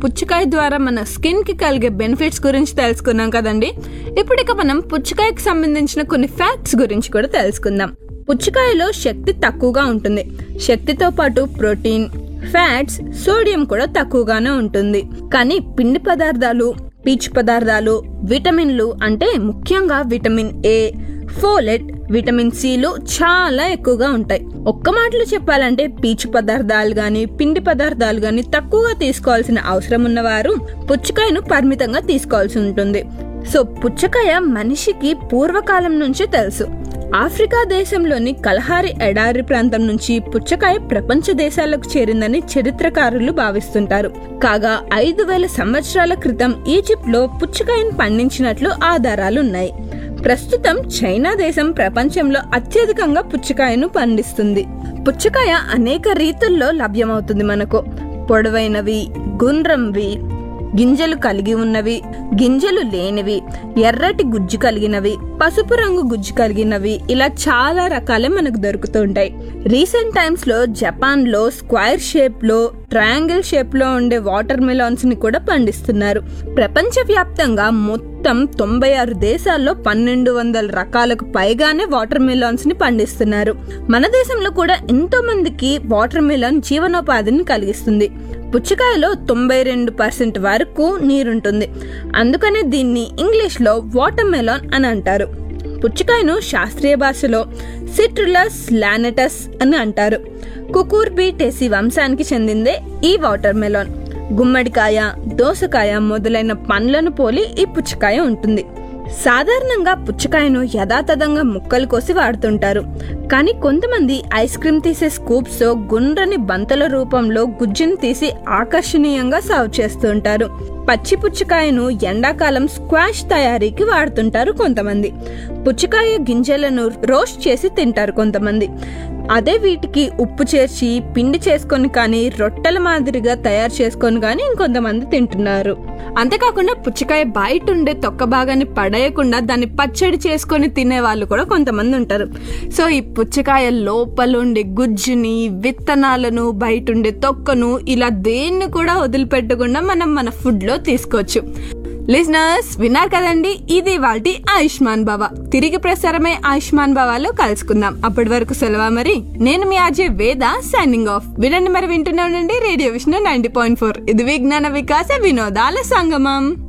పుచ్చకాయ ద్వారా మన స్కిన్ కి కలిగే బెనిఫిట్స్ గురించి తెలుసుకున్నాం కదండి ఇప్పుడు ఇక మనం పుచ్చకాయకి సంబంధించిన కొన్ని ఫ్యాక్ట్స్ గురించి కూడా తెలుసుకుందాం పుచ్చకాయలో శక్తి తక్కువగా ఉంటుంది శక్తితో పాటు ప్రోటీన్ ఫ్యాట్స్ సోడియం కూడా తక్కువగానే ఉంటుంది కానీ పిండి పదార్థాలు పీచు పదార్థాలు విటమిన్లు అంటే ముఖ్యంగా విటమిన్ ఏ ఫోలెట్ విటమిన్ సిలు చాలా ఎక్కువగా ఉంటాయి ఒక్క మాటలో చెప్పాలంటే పీచు పదార్థాలు గాని పిండి పదార్థాలు గాని తక్కువగా తీసుకోవాల్సిన అవసరం ఉన్నవారు పుచ్చకాయను పరిమితంగా తీసుకోవాల్సి ఉంటుంది సో పుచ్చకాయ మనిషికి పూర్వకాలం నుంచే తెలుసు ఆఫ్రికా దేశంలోని కలహారి ఎడారి ప్రాంతం నుంచి పుచ్చకాయ ప్రపంచ దేశాలకు చేరిందని చరిత్రకారులు భావిస్తుంటారు కాగా ఐదు వేల సంవత్సరాల క్రితం ఈజిప్ట్ లో పుచ్చకాయను పండించినట్లు ఆధారాలు ఉన్నాయి ప్రస్తుతం చైనా దేశం ప్రపంచంలో అత్యధికంగా పుచ్చకాయను పండిస్తుంది పుచ్చకాయ అనేక రీతుల్లో లభ్యమవుతుంది మనకు పొడవైనవి గుండ్రంవి గింజలు కలిగి ఉన్నవి గింజలు లేనివి ఎర్రటి గుజ్జు కలిగినవి పసుపు రంగు గుజ్జు కలిగినవి ఇలా చాలా రకాలే మనకు దొరుకుతుంటాయి రీసెంట్ టైమ్స్ లో జపాన్ లో స్క్వైర్ షేప్ లో ట్రయాంగిల్ షేప్ లో ఉండే వాటర్ మెలాన్స్ ని కూడా పండిస్తున్నారు ప్రపంచ వ్యాప్తంగా మొత్తం తొంభై ఆరు దేశాల్లో పన్నెండు వందల రకాలకు పైగానే వాటర్ మెలాన్స్ ని పండిస్తున్నారు మన దేశంలో కూడా ఎంతో మందికి వాటర్ మెలాన్ జీవనోపాధిని కలిగిస్తుంది పుచ్చకాయలో తొంభై రెండు పర్సెంట్ వరకు నీరుంటుంది అందుకనే దీన్ని ఇంగ్లీష్లో వాటర్ మెలాన్ అని అంటారు పుచ్చకాయను శాస్త్రీయ భాషలో సిట్రులస్ లానటస్ అని అంటారు కుకూర్బిటేసి వంశానికి చెందిందే ఈ వాటర్ మెలాన్ గుమ్మడికాయ దోసకాయ మొదలైన పండ్లను పోలి ఈ పుచ్చకాయ ఉంటుంది సాధారణంగా పుచ్చకాయను యథాతథంగా ముక్కలు కోసి వాడుతుంటారు కానీ కొంతమంది ఐస్ క్రీమ్ తీసే స్కూప్స్ తో గుండ్రని బంతల రూపంలో గుజ్జును తీసి ఆకర్షణీయంగా సర్వ్ చేస్తుంటారు పచ్చి పుచ్చకాయను ఎండాకాలం స్క్వాష్ తయారీకి వాడుతుంటారు కొంతమంది పుచ్చకాయ గింజలను రోస్ట్ చేసి తింటారు కొంతమంది అదే వీటికి ఉప్పు చేర్చి పిండి చేసుకొని కానీ రొట్టెల మాదిరిగా తయారు చేసుకొని కానీ ఇంకొంతమంది తింటున్నారు అంతేకాకుండా పుచ్చకాయ బయట ఉండే తొక్క భాగాన్ని పడేయకుండా దాన్ని పచ్చడి చేసుకొని తినే వాళ్ళు కూడా కొంతమంది ఉంటారు సో ఈ పుచ్చకాయ లోపల ఉండే గుజ్జుని విత్తనాలను బయట ఉండే తొక్కను ఇలా దేన్ని కూడా వదిలిపెట్టకుండా మనం మన ఫుడ్ లో తీసుకోవచ్చు లిజనర్స్ విన్నారు కదండి ఇది వాటి ఆయుష్మాన్ భవ తిరిగి ప్రసారమై ఆయుష్మాన్ భవాలో కలుసుకుందాం అప్పటి వరకు సెలవా మరి నేను మీ అజయ్ వేద సైనింగ్ ఆఫ్ వినండి మరి వింటూనే ఉండండి radio Vishnu ninety point four ఇది విజ్ఞాన వికాస వినోదాల సంగమం